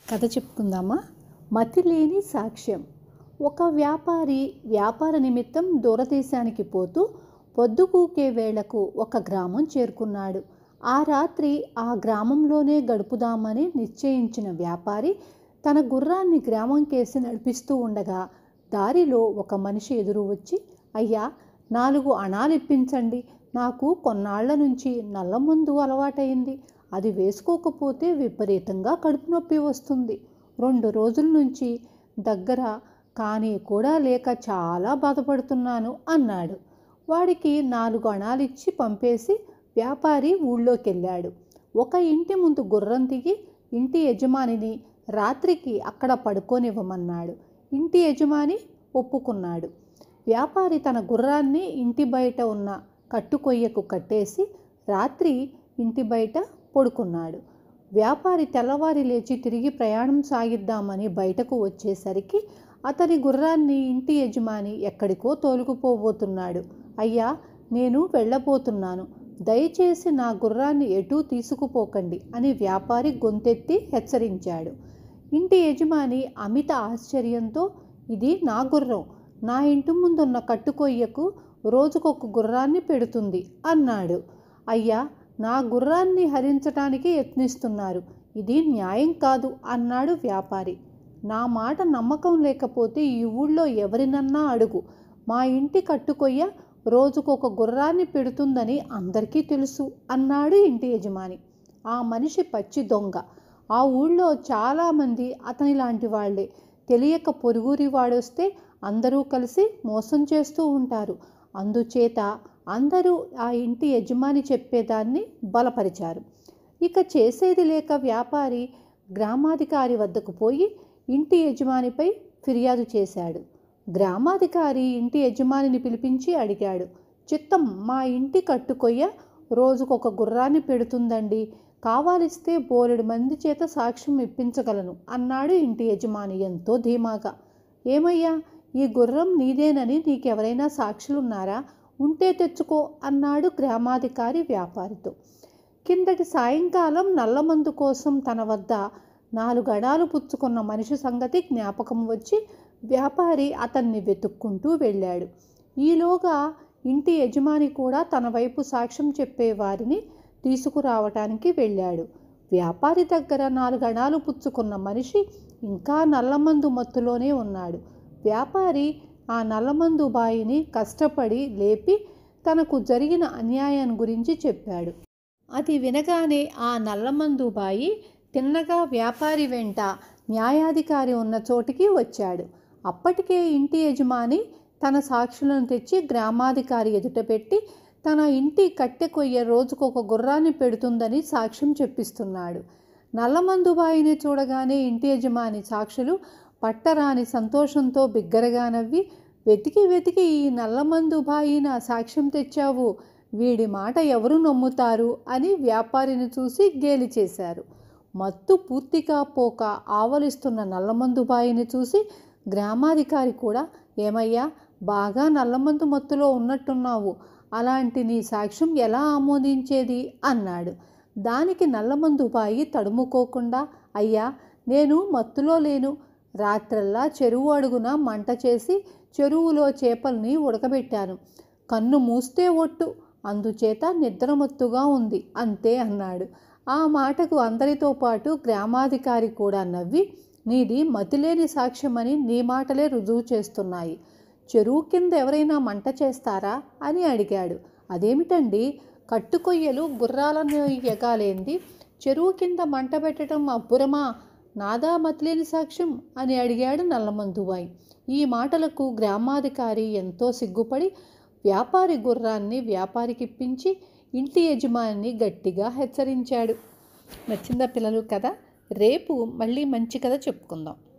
కథ చెప్పుకుందామా మతి లేని సాక్ష్యం ఒక వ్యాపారి వ్యాపార నిమిత్తం దూరదేశానికి పోతూ పొద్దుగూకే వేళకు ఒక గ్రామం చేరుకున్నాడు ఆ రాత్రి ఆ గ్రామంలోనే గడుపుదామని నిశ్చయించిన వ్యాపారి తన గుర్రాన్ని గ్రామం కేసి నడిపిస్తూ ఉండగా దారిలో ఒక మనిషి ఎదురు వచ్చి అయ్యా నాలుగు అణాలు ఇప్పించండి నాకు కొన్నాళ్ల నుంచి నల్ల మందు అలవాటైంది అది వేసుకోకపోతే విపరీతంగా కడుపు నొప్పి వస్తుంది రెండు రోజుల నుంచి దగ్గర కానీ కూడా లేక చాలా బాధపడుతున్నాను అన్నాడు వాడికి నాలుగు అణాలిచ్చి పంపేసి వ్యాపారి ఊళ్ళోకి వెళ్ళాడు ఒక ఇంటి ముందు గుర్రం దిగి ఇంటి యజమానిని రాత్రికి అక్కడ పడుకోనివ్వమన్నాడు ఇంటి యజమాని ఒప్పుకున్నాడు వ్యాపారి తన గుర్రాన్ని ఇంటి బయట ఉన్న కట్టుకొయ్యకు కట్టేసి రాత్రి ఇంటి బయట పడుకున్నాడు వ్యాపారి తెల్లవారి లేచి తిరిగి ప్రయాణం సాగిద్దామని బయటకు వచ్చేసరికి అతని గుర్రాన్ని ఇంటి యజమాని ఎక్కడికో తోలుకుపోబోతున్నాడు అయ్యా నేను వెళ్ళబోతున్నాను దయచేసి నా గుర్రాన్ని ఎటూ తీసుకుపోకండి అని వ్యాపారి గొంతెత్తి హెచ్చరించాడు ఇంటి యజమాని అమిత ఆశ్చర్యంతో ఇది నా గుర్రం నా ఇంటి ముందున్న కట్టుకొయ్యకు రోజుకొక గుర్రాన్ని పెడుతుంది అన్నాడు అయ్యా నా గుర్రాన్ని హరించటానికి యత్నిస్తున్నారు ఇది న్యాయం కాదు అన్నాడు వ్యాపారి నా మాట నమ్మకం లేకపోతే ఈ ఊళ్ళో ఎవరినన్నా అడుగు మా ఇంటి కట్టుకొయ్య రోజుకొక గుర్రాన్ని పెడుతుందని అందరికీ తెలుసు అన్నాడు ఇంటి యజమాని ఆ మనిషి పచ్చి దొంగ ఆ ఊళ్ళో చాలామంది అతని లాంటి వాళ్ళే తెలియక పొరుగురి వాడొస్తే అందరూ కలిసి మోసం చేస్తూ ఉంటారు అందుచేత అందరూ ఆ ఇంటి యజమాని చెప్పేదాన్ని బలపరిచారు ఇక చేసేది లేక వ్యాపారి గ్రామాధికారి వద్దకు పోయి ఇంటి యజమానిపై ఫిర్యాదు చేశాడు గ్రామాధికారి ఇంటి యజమానిని పిలిపించి అడిగాడు చిత్తం మా ఇంటి కట్టుకొయ్య రోజుకొక గుర్రాన్ని పెడుతుందండి కావాలిస్తే బోలెడు మంది చేత సాక్ష్యం ఇప్పించగలను అన్నాడు ఇంటి యజమాని ఎంతో ధీమాగా ఏమయ్యా ఈ గుర్రం నీదేనని నీకెవరైనా సాక్షులున్నారా ఉంటే తెచ్చుకో అన్నాడు గ్రామాధికారి వ్యాపారితో కిందటి సాయంకాలం నల్లమందు కోసం తన వద్ద నాలుగు అడాలు పుచ్చుకున్న మనిషి సంగతి జ్ఞాపకం వచ్చి వ్యాపారి అతన్ని వెతుక్కుంటూ వెళ్ళాడు ఈలోగా ఇంటి యజమాని కూడా తన వైపు సాక్ష్యం చెప్పేవారిని తీసుకురావటానికి వెళ్ళాడు వ్యాపారి దగ్గర నాలుగు అణాలు పుచ్చుకున్న మనిషి ఇంకా నల్లమందు మత్తులోనే ఉన్నాడు వ్యాపారి ఆ నల్లమందు బాయిని కష్టపడి లేపి తనకు జరిగిన అన్యాయం గురించి చెప్పాడు అది వినగానే ఆ నల్లమందు బాయి తిన్నగా వ్యాపారి వెంట న్యాయాధికారి ఉన్న చోటికి వచ్చాడు అప్పటికే ఇంటి యజమాని తన సాక్షులను తెచ్చి గ్రామాధికారి ఎదుట పెట్టి తన ఇంటి కట్టె కొయ్య రోజుకొక గుర్రాన్ని పెడుతుందని సాక్ష్యం చెప్పిస్తున్నాడు నల్లమందుబాయిని చూడగానే ఇంటి యజమాని సాక్షులు పట్టరాని సంతోషంతో బిగ్గరగా నవ్వి వెతికి వెతికి ఈ నల్లమందు బాయి నా సాక్ష్యం తెచ్చావు వీడి మాట ఎవరు నమ్ముతారు అని వ్యాపారిని చూసి గేలి చేశారు మత్తు పూర్తిగా పోక ఆవలిస్తున్న నల్లమందు బాయిని చూసి గ్రామాధికారి కూడా ఏమయ్యా బాగా నల్లమందు మత్తులో ఉన్నట్టున్నావు అలాంటి నీ సాక్ష్యం ఎలా ఆమోదించేది అన్నాడు దానికి నల్లమందు బాయి తడుముకోకుండా అయ్యా నేను మత్తులో లేను రాత్రల్లా చెరువు అడుగున మంట చేసి చెరువులో చేపల్ని ఉడకబెట్టాను కన్ను మూస్తే ఒట్టు అందుచేత నిద్రమత్తుగా ఉంది అంతే అన్నాడు ఆ మాటకు అందరితో పాటు గ్రామాధికారి కూడా నవ్వి నీది మతిలేని సాక్ష్యమని నీ మాటలే రుజువు చేస్తున్నాయి చెరువు కింద ఎవరైనా మంట చేస్తారా అని అడిగాడు అదేమిటండి కట్టుకొయ్యలు గుర్రాలను ఎగాలేంది చెరువు కింద మంట పెట్టడం అబ్బురమా నాదా మతిలేని సాక్ష్యం అని అడిగాడు నల్లమందుబాయి ఈ మాటలకు గ్రామాధికారి ఎంతో సిగ్గుపడి వ్యాపారి గుర్రాన్ని వ్యాపారికిప్పించి ఇంటి యజమానిని గట్టిగా హెచ్చరించాడు నచ్చిందా పిల్లలు కదా రేపు మళ్ళీ మంచి కథ చెప్పుకుందాం